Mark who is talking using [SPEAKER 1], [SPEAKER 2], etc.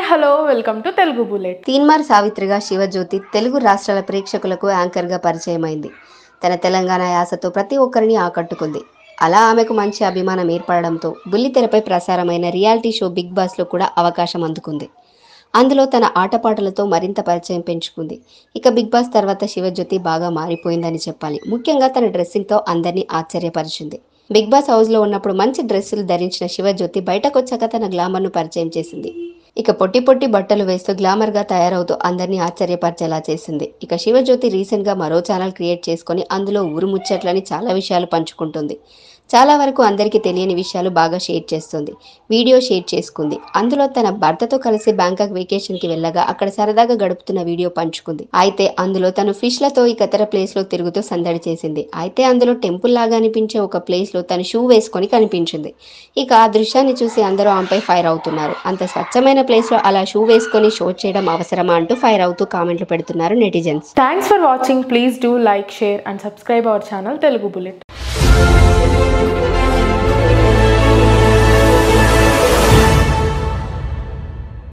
[SPEAKER 1] hello welcome to Telugu bullet
[SPEAKER 2] Teenmaar సావిత్రిగా శివజ్యోతి తెలుగు రాష్ట్రాల ప్రేక్షకులకు యాంకర్గా పరిచయమైంది తన తెలంగాణ యాసతో ప్రతి ఒక్కరిని ఆకట్టుకుంది అలా ఆమెకు మంచి అభిమానం ఏర్పడడంతో బుల్లితెరపై ప్రసారమైన రియాలిటీ షో బిగ్ బాస్లో కూడా అవకాశం అందుకుంది అందులో తన ఆటపాటలతో మరింత పరిచయం పెంచుకుంది ఇక బిగ్ బాస్ తర్వాత శివజ్యోతి బాగా మారిపోయిందని చెప్పాలి ముఖ్యంగా తన డ్రెస్సింగ్తో అందరినీ ఆశ్చర్యపరిచింది బిగ్ బాస్ హౌస్లో ఉన్నప్పుడు మంచి డ్రెస్సులు ధరించిన శివజ్యోతి బయటకు వచ్చాక తన గ్లామర్ను పరిచయం చేసింది ఇక పొట్టి పొట్టి బట్టలు వేస్తూ గ్లామర్గా తయారవుతూ అందరినీ ఆశ్చర్యపరిచేలా చేసింది ఇక శివజ్యోతి రీసెంట్గా మరో ఛానల్ క్రియేట్ చేసుకొని అందులో ఊరు ముచ్చట్లని చాలా విషయాలు పంచుకుంటుంది చాలా వరకు అందరికీ తెలియని విషయాలు బాగా షేర్ చేస్తుంది వీడియో షేర్ చేసుకుంది అందులో తన భర్తతో కలిసి బ్యాంకాక్ వెకేషన్కి వెళ్ళగా అక్కడ సరదాగా గడుపుతున్న వీడియో పంచుకుంది అయితే అందులో తను ఫిష్లతో ఇకతర ప్లేస్లో తిరుగుతూ సందడి చేసింది అయితే అందులో టెంపుల్ లాగా అనిపించే ఒక ప్లేస్లో తను షూ వేసుకొని కనిపించింది ఇక ఆ దృశ్యాన్ని చూసి అందరూ ఆమెపై ఫైర్ అవుతున్నారు అంత స్వచ్ఛమైన ప్లేస్లో అలా షూ వేసుకొని షో చేయడం అవసరమా అంటూ ఫైర్ అవుతూ కామెంట్లు పెడుతున్నారు netizens
[SPEAKER 1] thanks for watching please do like share and subscribe our channel Telugu bullet